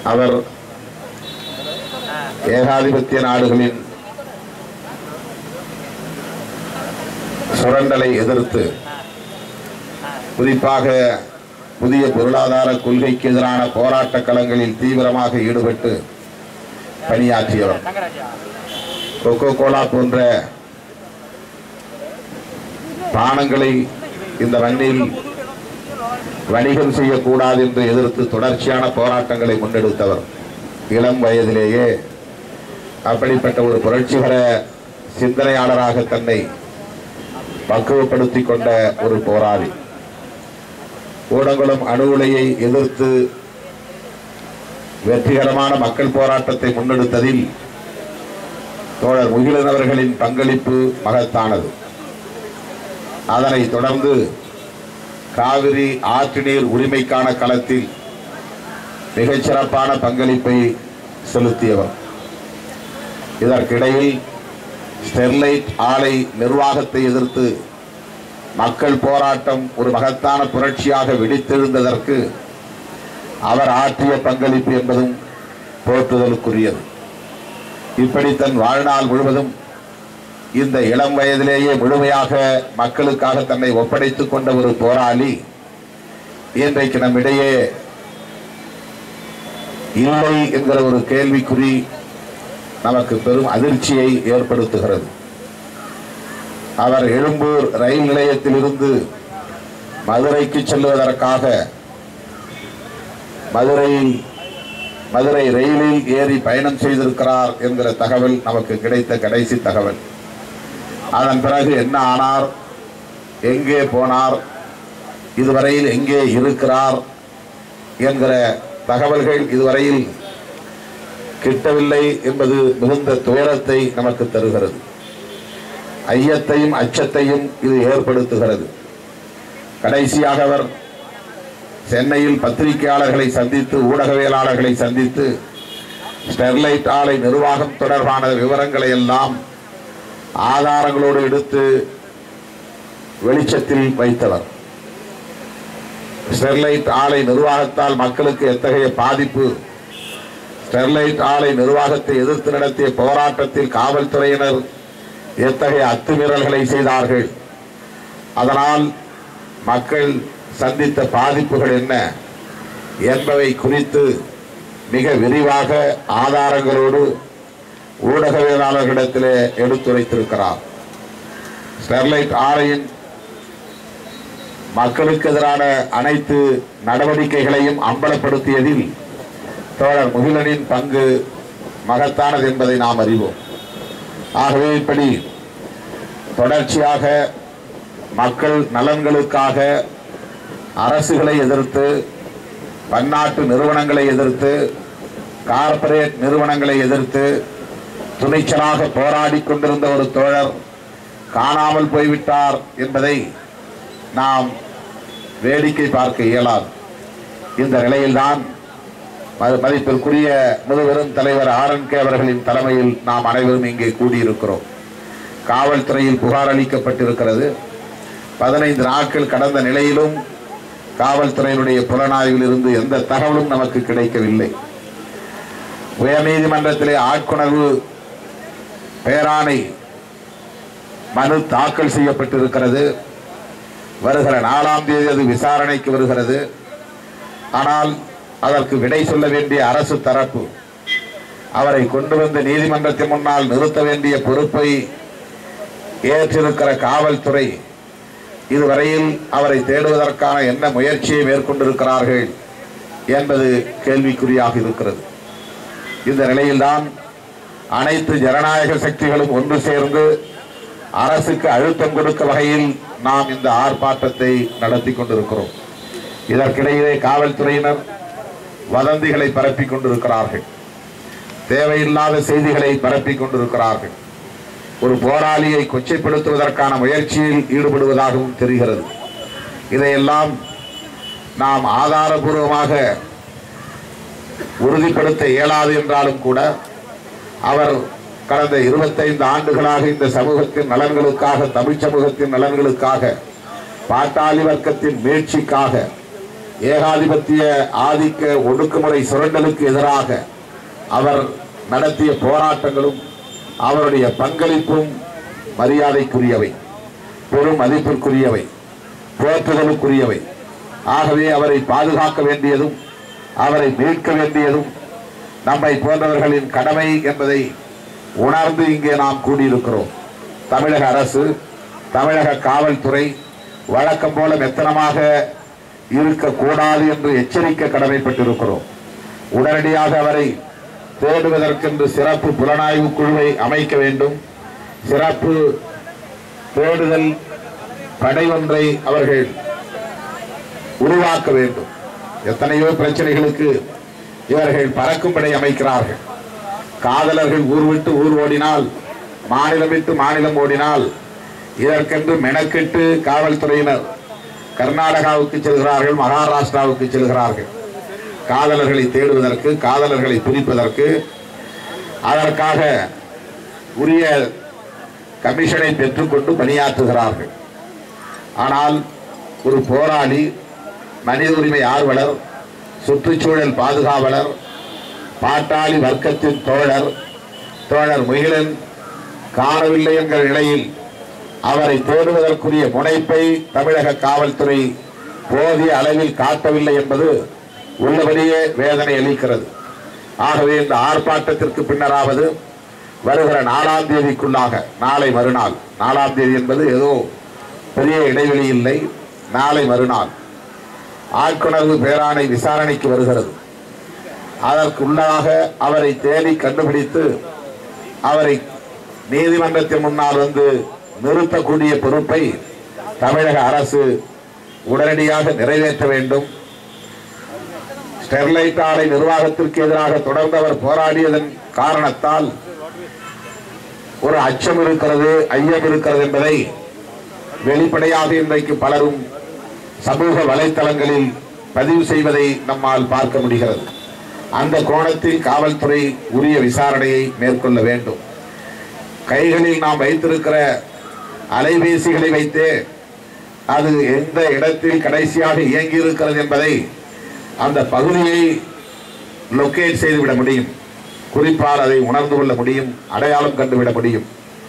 அவர் ஏகாதிபத்திய நாடுகளின் சுரண்டலை எதிர்த்து குறிப்பாக புதிய பொருளாதார கொள்கைக்கு எதிரான போராட்ட களங்களில் தீவிரமாக ஈடுபட்டு பணியாற்றியவர் கொக்கோ கோலா போன்ற பானங்களை இந்த மண்ணில் வணிகம் செய்யக்கூடாது என்று எதிர்த்து தொடர்ச்சியான போராட்டங்களை முன்னெடுத்தவர் இளம் வயதிலேயே அப்படிப்பட்ட ஒரு புரட்சிகர சிந்தனையாளராக தன்னை பக்குவப்படுத்திக் கொண்ட ஒரு போராளி கூடங்குளம் அணு உலையை எதிர்த்து வெற்றிகரமான மக்கள் போராட்டத்தை முன்னெடுத்ததில் தோழர் முகிலன் அவர்களின் பங்களிப்பு மகத்தானது அதனைத் தொடர்ந்து காவிரி ஆற்று நீர் உரிமைக்கான களத்தில் மிகச்சிறப்பான பங்களிப்பை செலுத்தியவர் இதற்கிடையில் ஸ்டெர்லைட் ஆலை நிர்வாகத்தை எதிர்த்து மக்கள் போராட்டம் ஒரு மகத்தான புரட்சியாக வெடித்தெழுந்ததற்கு அவர் ஆற்றிய பங்களிப்பு என்பதும் போற்றுதலுக்குரியது இப்படி தன் வாழ்நாள் முழுவதும் இந்த இளம் வயதிலேயே முழுமையாக மக்களுக்காக தன்னை ஒப்படைத்துக் கொண்ட ஒரு போராளி இன்றைக்கு நம்மிடையே இல்லை என்கிற ஒரு கேள்விக்குறி நமக்கு பெரும் அதிர்ச்சியை ஏற்படுத்துகிறது அவர் எழும்பூர் ரயில் நிலையத்திலிருந்து மதுரைக்கு செல்வதற்காக மதுரையில் மதுரை ரயிலில் ஏறி பயணம் செய்திருக்கிறார் என்கிற தகவல் நமக்கு கிடைத்த கடைசி தகவல் அதன் பிறகு என்ன ஆனார் எங்கே போனார் இதுவரையில் எங்கே இருக்கிறார் என்கிற தகவல்கள் இதுவரையில் கிட்டவில்லை என்பது மிகுந்த துயரத்தை நமக்கு தருகிறது ஐயத்தையும் அச்சத்தையும் இது ஏற்படுத்துகிறது கடைசியாக அவர் சென்னையில் பத்திரிகையாளர்களை சந்தித்து ஊடகவியலாளர்களை சந்தித்து ஸ்டெர்லைட் ஆலை நிர்வாகம் தொடர்பான விவரங்களை எல்லாம் ஆதாரங்களோடு எடுத்து வெளிச்சத்தில் வைத்தவர் ஸ்டெர்லைட் ஆலை நிர்வாகத்தால் மக்களுக்கு எத்தகைய பாதிப்பு ஸ்டெர்லைட் ஆலை நிர்வாகத்தை எதிர்த்து நடத்திய போராட்டத்தில் காவல்துறையினர் எத்தகைய அத்துமீறல்களை செய்தார்கள் அதனால் மக்கள் சந்தித்த பாதிப்புகள் என்ன என்பவை குறித்து மிக விரிவாக ஆதாரங்களோடு ஊடகவியலாளர்களிடத்திலே எடுத்துரைத்திருக்கிறார் ஸ்டெர்லைட் ஆலையின் மக்களுக்கு எதிரான அனைத்து நடவடிக்கைகளையும் அம்பலப்படுத்தியதில் தோழர் முகிலனின் பங்கு மகத்தானது என்பதை நாம் அறிவோம் ஆகவே இப்படி தொடர்ச்சியாக மக்கள் நலன்களுக்காக அரசுகளை எதிர்த்து பன்னாட்டு நிறுவனங்களை எதிர்த்து கார்ப்பரேட் நிறுவனங்களை எதிர்த்து துணிச்சலாக போராடி கொண்டிருந்த ஒரு தோழர் காணாமல் போய்விட்டார் என்பதை நாம் வேடிக்கை பார்க்க இயலாது இந்த நிலையில்தான் ம- மதிப்பிற்குரிய முதுபெரும் தலைவர் ஆர் என் கே அவர்களின் தலைமையில் நாம் அனைவரும் இங்கே கூடியிருக்கிறோம் காவல்துறையில் புகார் அளிக்கப்பட்டிருக்கிறது பதினைந்து நாட்கள் கடந்த நிலையிலும் காவல்துறையினுடைய புலனாய்வில் இருந்து எந்த தகவலும் நமக்கு கிடைக்கவில்லை உயர்நீதிமன்றத்திலே ஆட்கொணர்வு பேராணை மனு தாக்கல் செய்யப்பட்டிருக்கிறது வருகிற நாலாம் தேதி அது விசாரணைக்கு வருகிறது ஆனால் அதற்கு விடை சொல்ல வேண்டிய அரசு தரப்பு அவரை கொண்டு வந்து நீதிமன்றத்தின் முன்னால் நிறுத்த வேண்டிய பொறுப்பை ஏற்றிருக்கிற காவல்துறை இதுவரையில் அவரை தேடுவதற்கான என்ன முயற்சியை மேற்கொண்டிருக்கிறார்கள் என்பது கேள்விக்குறியாக இருக்கிறது இந்த நிலையில்தான் அனைத்து ஜனநாயக சக்திகளும் ஒன்று சேர்ந்து அரசுக்கு அழுத்தம் கொடுக்க வகையில் நாம் இந்த ஆர்ப்பாட்டத்தை நடத்தி கொண்டிருக்கிறோம் இதற்கிடையிலே காவல்துறையினர் வதந்திகளை பரப்பிக் கொண்டிருக்கிறார்கள் தேவையில்லாத செய்திகளை பரப்பிக் கொண்டிருக்கிறார்கள் ஒரு போராளியை கொச்சைப்படுத்துவதற்கான முயற்சியில் ஈடுபடுவதாகவும் தெரிகிறது இதையெல்லாம் நாம் ஆதாரபூர்வமாக உறுதிப்படுத்த இயலாது என்றாலும் கூட அவர் கடந்த இருபத்தைந்து ஆண்டுகளாக இந்த சமூகத்தின் நலன்களுக்காக தமிழ் சமூகத்தின் நலன்களுக்காக பாட்டாளி வர்க்கத்தின் மீட்சிக்காக ஏகாதிபத்திய ஆதிக்க ஒடுக்குமுறை சுரண்டலுக்கு எதிராக அவர் நடத்திய போராட்டங்களும் அவருடைய பங்களிப்பும் மரியாதைக்குரியவை பெரும் மதிப்பிற்குரியவை போற்றுதலுக்குரியவை ஆகவே அவரை பாதுகாக்க வேண்டியதும் அவரை மீட்க வேண்டியதும் நம்மை போன்றவர்களின் கடமை என்பதை உணர்ந்து இங்கே நாம் கூடியிருக்கிறோம் தமிழக அரசு தமிழக காவல்துறை வழக்கம் போல மெத்தனமாக இருக்கக்கூடாது என்று எச்சரிக்க கடமைப்பட்டிருக்கிறோம் உடனடியாக அவரை தேடுவதற்கென்று சிறப்பு புலனாய்வு குழுவை அமைக்க வேண்டும் சிறப்பு தேடுதல் படை ஒன்றை அவர்கள் உருவாக்க வேண்டும் எத்தனையோ பிரச்சனைகளுக்கு இவர்கள் பறக்கும் படை அமைக்கிறார்கள் காதலர்கள் ஊர் விட்டு ஊர் ஓடினால் மாநிலம் விட்டு மாநிலம் ஓடினால் இதற்கென்று மெனக்கெட்டு காவல்துறையினர் கர்நாடகாவுக்கு செல்கிறார்கள் மகாராஷ்டிராவுக்கு செல்கிறார்கள் காதலர்களை தேடுவதற்கு காதலர்களை பிரிப்பதற்கு அதற்காக உரிய கமிஷனை பெற்றுக்கொண்டு பணியாற்றுகிறார்கள் ஆனால் ஒரு போராளி மனித உரிமை ஆர்வலர் சுற்றுச்சூழல் பாதுகாவலர் பாட்டாளி வர்க்கத்தின் தோழர் தோழர் முகிலன் காணவில்லை என்கிற நிலையில் அவரை தேடுவதற்குரிய முனைப்பை தமிழக காவல்துறை போதிய அளவில் காட்டவில்லை என்பது உள்ளபடியே வேதனை அளிக்கிறது ஆகவே இந்த ஆர்ப்பாட்டத்திற்கு பின்னராவது வருகிற நாலாம் தேதிக்குள்ளாக நாளை மறுநாள் நாலாம் தேதி என்பது ஏதோ பெரிய இடைவெளி இல்லை நாளை மறுநாள் ஆட்கொணர்வு பேராணை விசாரணைக்கு வருகிறது அதற்குள்ளாக அவரை தேடி கண்டுபிடித்து அவரை நீதிமன்றத்தின் முன்னால் வந்து நிறுத்தக்கூடிய பொறுப்பை தமிழக அரசு உடனடியாக நிறைவேற்ற வேண்டும் ஸ்டெர்லைட் ஆலை நிர்வாகத்திற்கு எதிராக தொடர்ந்து அவர் போராடியதன் காரணத்தால் ஒரு அச்சம் இருக்கிறது ஐயம் இருக்கிறது என்பதை வெளிப்படையாக இன்றைக்கு பலரும் சமூக வலைத்தளங்களில் பதிவு செய்வதை நம்மால் பார்க்க முடிகிறது அந்த கோணத்தில் காவல்துறை உரிய விசாரணையை மேற்கொள்ள வேண்டும் கைகளில் நாம் வைத்திருக்கிற அலைபேசிகளை வைத்தே அது எந்த இடத்தில் கடைசியாக இயங்கி இருக்கிறது என்பதை அந்த பகுதியை லொக்கேட் செய்துவிட முடியும் குறிப்பால் அதை உணர்ந்து கொள்ள முடியும் அடையாளம் கண்டுவிட முடியும்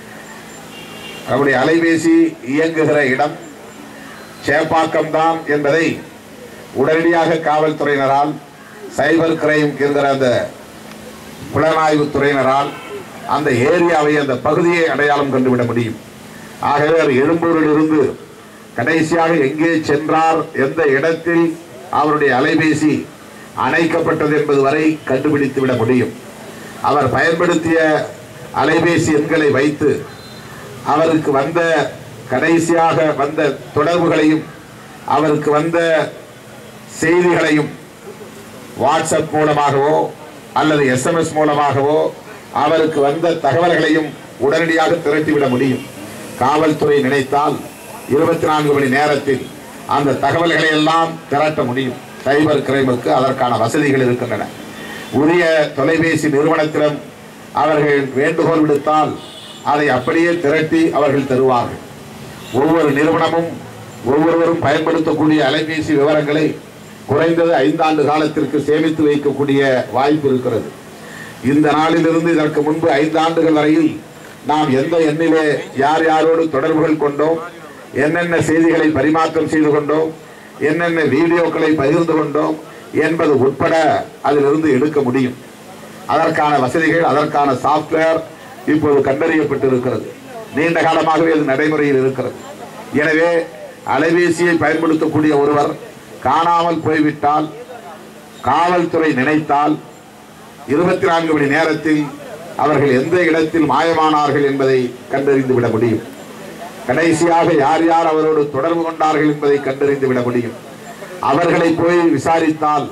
நம்முடைய அலைபேசி இயங்குகிற இடம் சேப்பாக்கம் தான் என்பதை உடனடியாக காவல்துறையினரால் சைபர் கிரைம் என்கிற அந்த புலனாய்வு துறையினரால் அந்த ஏரியாவை அந்த பகுதியை அடையாளம் கண்டுவிட முடியும் ஆகவே அவர் எழும்பூரில் இருந்து கடைசியாக எங்கே சென்றார் எந்த இடத்தில் அவருடைய அலைபேசி அணைக்கப்பட்டது என்பது வரை கண்டுபிடித்து விட முடியும் அவர் பயன்படுத்திய அலைபேசி எண்களை வைத்து அவருக்கு வந்த கடைசியாக வந்த தொடர்புகளையும் அவருக்கு வந்த செய்திகளையும் வாட்ஸ்அப் மூலமாகவோ அல்லது எஸ்எம்எஸ் மூலமாகவோ அவருக்கு வந்த தகவல்களையும் உடனடியாக திரட்டிவிட முடியும் காவல்துறை நினைத்தால் இருபத்தி நான்கு மணி நேரத்தில் அந்த தகவல்களை எல்லாம் திரட்ட முடியும் சைபர் கிரைமுக்கு அதற்கான வசதிகள் இருக்கின்றன உரிய தொலைபேசி நிறுவனத்திடம் அவர்கள் வேண்டுகோள் விடுத்தால் அதை அப்படியே திரட்டி அவர்கள் தருவார்கள் ஒவ்வொரு நிறுவனமும் ஒவ்வொருவரும் பயன்படுத்தக்கூடிய அலைபேசி விவரங்களை குறைந்தது ஐந்தாண்டு காலத்திற்கு சேமித்து வைக்கக்கூடிய வாய்ப்பு இருக்கிறது இந்த நாளிலிருந்து இதற்கு முன்பு ஐந்து ஆண்டுகள் வரையில் நாம் எந்த எண்ணிலே யார் யாரோடு தொடர்புகள் கொண்டோம் என்னென்ன செய்திகளை பரிமாற்றம் செய்து கொண்டோம் என்னென்ன வீடியோக்களை பகிர்ந்து கொண்டோம் என்பது உட்பட அதிலிருந்து எடுக்க முடியும் அதற்கான வசதிகள் அதற்கான சாஃப்ட்வேர் இப்போது கண்டறியப்பட்டிருக்கிறது நீண்ட காலமாகவே அது நடைமுறையில் இருக்கிறது எனவே அலைபேசியை பயன்படுத்தக்கூடிய ஒருவர் காணாமல் போய்விட்டால் காவல்துறை நினைத்தால் இருபத்தி நான்கு மணி நேரத்தில் அவர்கள் எந்த இடத்தில் மாயமானார்கள் என்பதை கண்டறிந்து விட முடியும் கடைசியாக யார் யார் அவரோடு தொடர்பு கொண்டார்கள் என்பதை கண்டறிந்து விட முடியும் அவர்களை போய் விசாரித்தால்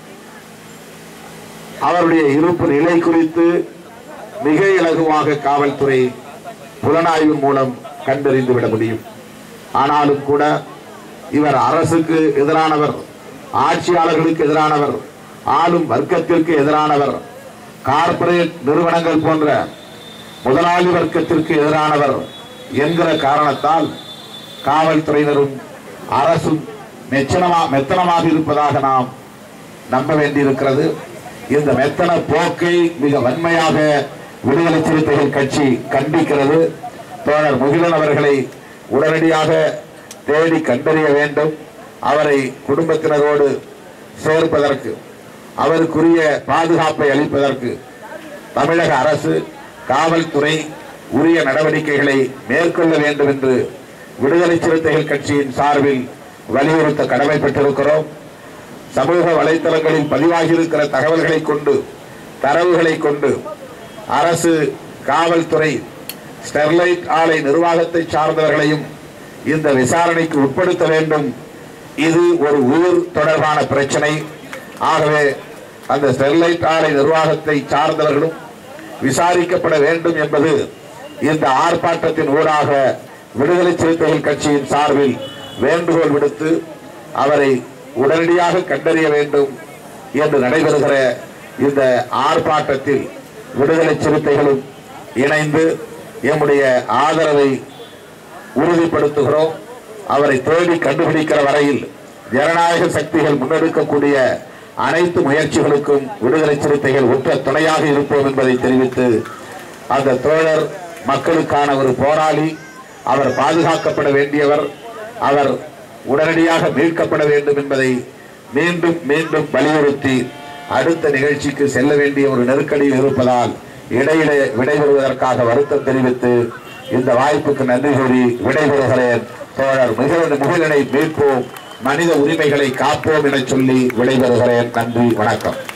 அவருடைய இருப்பு நிலை குறித்து மிக இலகுவாக காவல்துறை புலனாய்வு மூலம் கண்டறிந்து விட முடியும் ஆனாலும் கூட இவர் அரசுக்கு எதிரானவர் ஆட்சியாளர்களுக்கு எதிரானவர் ஆளும் வர்க்கத்திற்கு எதிரானவர் கார்ப்பரேட் நிறுவனங்கள் போன்ற முதலாளி வர்க்கத்திற்கு எதிரானவர் என்கிற காரணத்தால் காவல்துறையினரும் அரசும் மெச்சனமா மெத்தனமாக இருப்பதாக நாம் நம்ப வேண்டியிருக்கிறது இந்த மெத்தன போக்கை மிக வன்மையாக விடுதலை சிறுத்தைகள் கட்சி கண்டிக்கிறது தோழர் முகிலன் அவர்களை உடனடியாக தேடி கண்டறிய வேண்டும் அவரை குடும்பத்தினரோடு சேர்ப்பதற்கு அவருக்குரிய பாதுகாப்பை அளிப்பதற்கு தமிழக அரசு காவல்துறை உரிய நடவடிக்கைகளை மேற்கொள்ள வேண்டும் என்று விடுதலை சிறுத்தைகள் கட்சியின் சார்பில் வலியுறுத்த கடமைப்பட்டிருக்கிறோம் சமூக வலைத்தளங்களில் பதிவாகியிருக்கிற தகவல்களை கொண்டு தரவுகளை கொண்டு அரசு காவல்துறை ஸ்டெர்லைட் ஆலை நிர்வாகத்தை சார்ந்தவர்களையும் இந்த விசாரணைக்கு உட்படுத்த வேண்டும் இது ஒரு உயிர் தொடர்பான பிரச்சனை ஆகவே அந்த ஸ்டெர்லைட் ஆலை நிர்வாகத்தை சார்ந்தவர்களும் விசாரிக்கப்பட வேண்டும் என்பது இந்த ஆர்ப்பாட்டத்தின் ஊடாக விடுதலை சிறுத்தைகள் கட்சியின் சார்பில் வேண்டுகோள் விடுத்து அவரை உடனடியாக கண்டறிய வேண்டும் என்று நடைபெறுகிற இந்த ஆர்ப்பாட்டத்தில் விடுதலை சிறுத்தைகளும் இணைந்து எம்முடைய ஆதரவை உறுதிப்படுத்துகிறோம் அவரை தேடி கண்டுபிடிக்கிற வரையில் ஜனநாயக சக்திகள் முன்னெடுக்கக்கூடிய அனைத்து முயற்சிகளுக்கும் விடுதலை சிறுத்தைகள் உற்ற துணையாக இருப்போம் என்பதை தெரிவித்து அந்த தோழர் மக்களுக்கான ஒரு போராளி அவர் பாதுகாக்கப்பட வேண்டியவர் அவர் உடனடியாக மீட்கப்பட வேண்டும் என்பதை மீண்டும் மீண்டும் வலியுறுத்தி அடுத்த நிகழ்ச்சிக்கு செல்ல வேண்டிய ஒரு நெருக்கடியில் இருப்பதால் இடையிலே விடைபெறுவதற்காக வருத்தம் தெரிவித்து இந்த வாய்ப்புக்கு நன்றி கூறி விடைபெறுகிறேன் தோழர் மிகுந்த முகிலனை மீட்போம் மனித உரிமைகளை காப்போம் என சொல்லி விடைபெறுகிறேன் நன்றி வணக்கம்